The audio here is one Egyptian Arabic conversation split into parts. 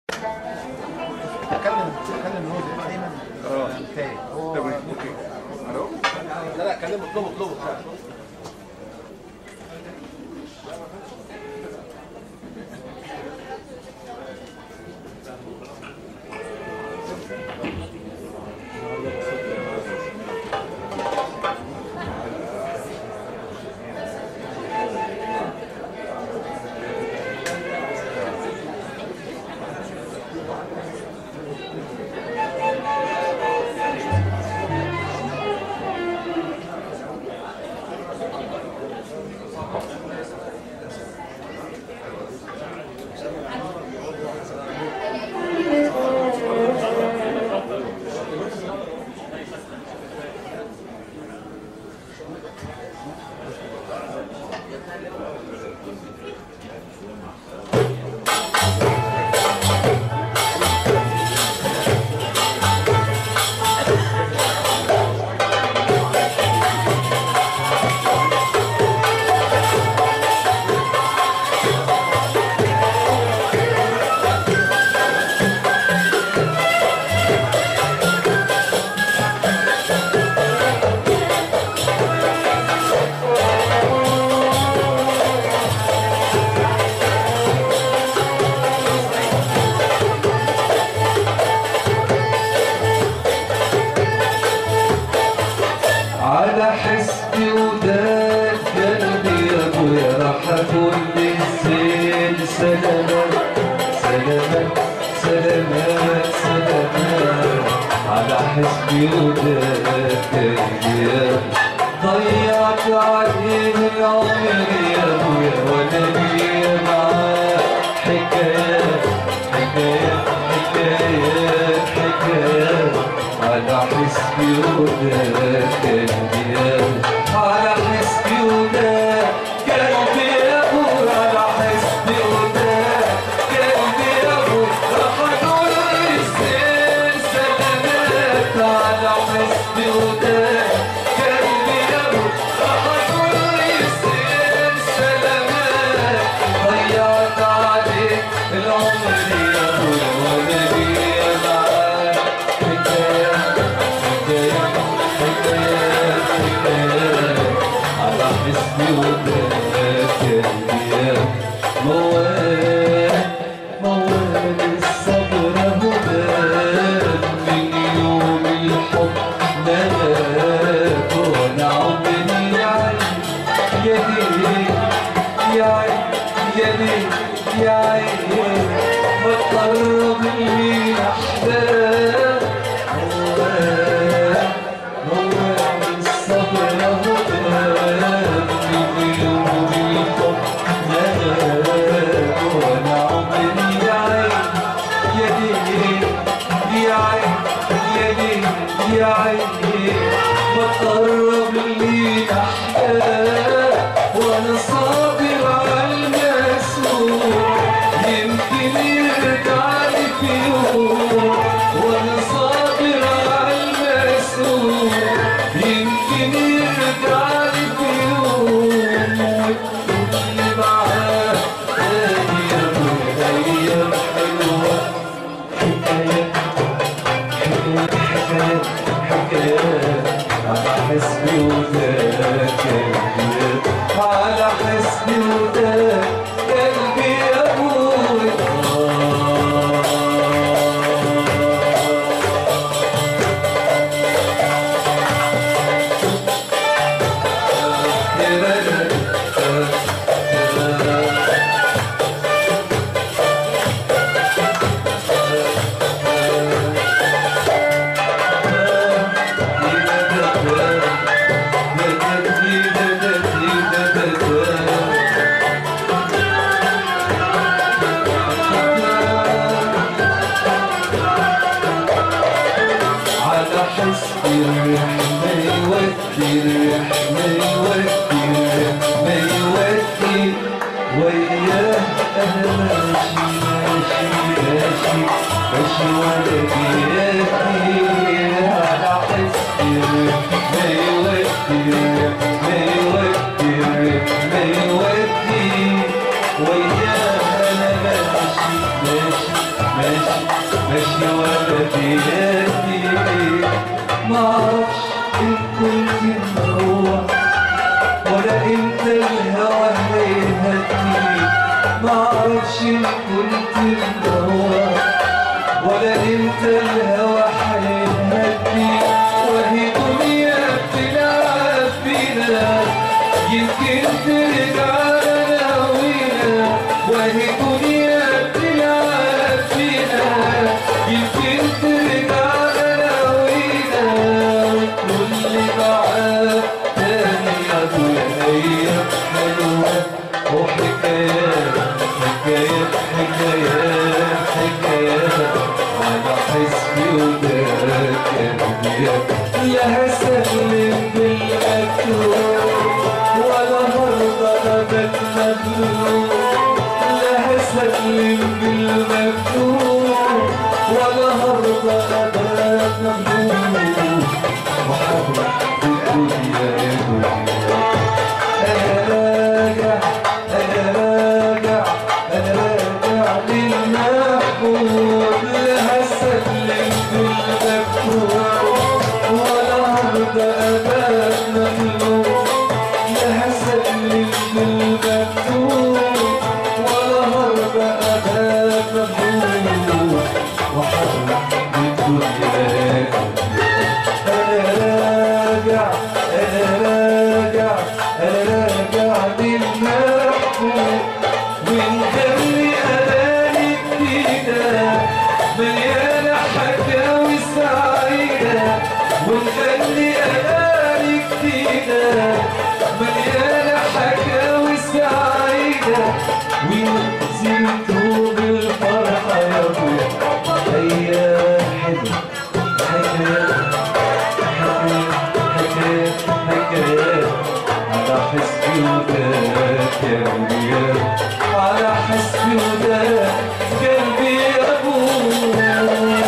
اتكلم اتكلم هو زي ايمن اه تاني هو طب اوكي الو لا لا كلمه اطلبه اطلبه على حسبي وداد قلبي يا ابويا راح اقول للزين سلامات سلامات سلامات سلامات على حسبي وداد قلبي يا ضيعت عليه العمر يا ابويا وانا ليا معاه حكايات حكايات حكايات حكايات على حسبي وذاك قلبي على حسبي وذاك قلبي يا ابو على حسبي وذاك قلبي يا ابو راح اقول الزين سلامات على حسبي وذاك قلبي يا ابو راح اقول الزين سلامات ضيعت عليك العمر يا ابو وانا ليا معاك حكايات حكايات حكايات حكايات على حسبي وذاك الأيام موال موال الصبر هدان من يوم الحب نلاك وانا عمري عين يا ليل يا عين يا ليل يا عين ما تقرب لي احباب موال موال الصبر هدان من يوم الحب نلاك وانا عمري عين يا ليل يا عين يا ليل يا عين ما تقرب لي احباب وانا صابر على المسؤول يمكن يرجع لي في يوم وانا صابر على المسؤول يمكن يرجع لي في يوم وتكون لي معاه ايام ايام حلوه حكايات حكايات حكايات حكايات على حسبي وذاك قلبي على حسبي وذاك قلبي يا ابوي على حسبي الرحمة يودي الرحمة يودي الرحمة يودي وياه أنا ماشي ماشي ماشي ماشي ولدياتي على حسبي الرحمة يودي الرحمة يودي الرحمة يودي وياه أنا ماشي ماشي ماشي ماشي ولا بيدي معرفش إن كنت مروح ولا انت الهوى هيهدي معرفش ان كنت مدور ولا انت الهوى هيهدي وهي دنيا بتلعب بينا يمكن ترجع لنا وينا وهي دنيا بتلعب بينا يمكن ترجع لنا وينا كل معاه تاني أقول أيام حلوة وحكايات حكايات حكايات حكايات على حسبي وذاك لا هسلم بالمكتوب ولا هرضى أبد مغلوب لا هسلم بالمكتوب ولا هرضى أبد مغلوب وحبك بالدنيا يا دنيا أنا راجع أنا راجع أنا راجع للمحبوب لا هسلم بالمكتوب ولا هرضى أبد مغلوب لا هسلم بالمكتوب ولا هرضى أبد مغلوب وحبك بالدنيا أنا راجع أنا راجع أنا راجع للمحبوب ونغني أغاني جديدة مليانة حكاوي سعيدة ونغني أغاني جديدة مليانة حكاوي سعيدة وننزل طوب الفرحة يا أبويا أيام حلوة حكايات حكايات حكايات على حسبي وذاك يا دنيا على حسبي وذاك قلبي يا ابويا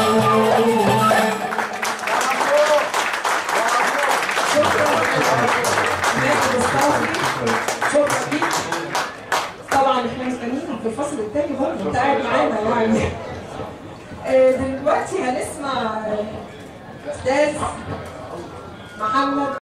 ماشي مصطفى شكرا ليك طبعا احنا مستنيينك في الفصل التاني برضه انت قاعد معانا يعني آه، دلوقتي هنسمع آه، استاذ محمد